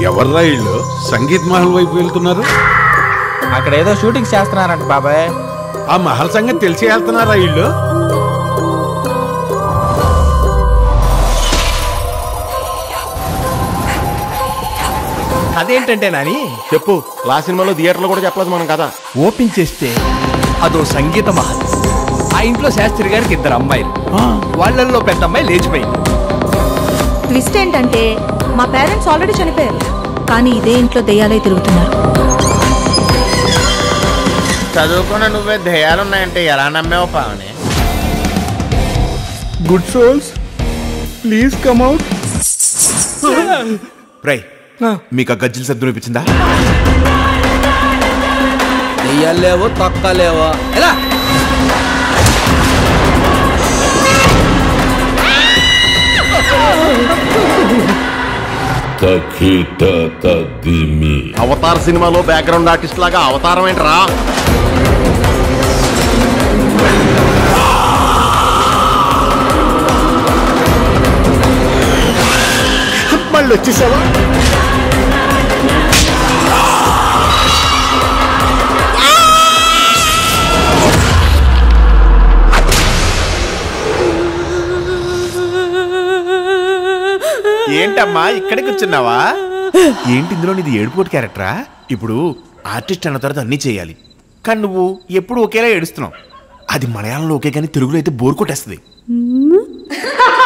ఎవర్రా ఇళ్ళు సంగీత్ మహల్ వైపు వెళ్తున్నారు అక్కడ ఏదో షూటింగ్ చేస్తున్నారంట బాబాయ్ ఆ మహల్ సంగతి తెలిసి వెళ్తున్నారా ఇళ్ళు అదేంటంటే నాని చెప్పు లా సినిమాలో థియేటర్లో కూడా చెప్పలేదు మనం కదా ఓపెన్ చేస్తే అదో సంగీత మహల్ ఆ ఇంట్లో శాస్త్రి గారికి ఇద్దరు అమ్మాయిలు వాళ్ళల్లో పెద్ద అమ్మాయి లేచిపోయింది ట్విస్ట్ ఏంటంటే మా పేరెంట్స్ ఆల్రెడీ చనిపోయారు కానీ ఇదే ఇంట్లో దెయ్యాలే తిరుగుతున్నారు చదువుకున్న నువ్వే ధ్యేయాలున్నాయంటే ఎలా నమ్మేవు Pavani good souls please come out రై మీకు ఆ గజ్జిల శబ్దం వినిపించిందా దెయ్యాలేవో తొక్కలేవో ఎలా తఖిట తదిమి అవతార్ సినిమాలో బ్యాక్గ్రౌండ్ ఆర్టిస్ట్ లాగా అవతారం ఏంట్రా మళ్ళీ వచ్చేసావా ఏంటమ్మా ఇక్కడ కూర్చున్నావా ఏంటి ఇందులో నీది ఏడుపోటు క్యారెక్టరా ఇప్పుడు ఆర్టిస్ట్ అన్న తర్వాత అన్నీ చేయాలి కానీ నువ్వు ఎప్పుడు ఒకేలా ఏడుస్తున్నావు అది మలయాళంలో ఓకే కానీ తెలుగులో అయితే బోర్ కొట్టేస్తుంది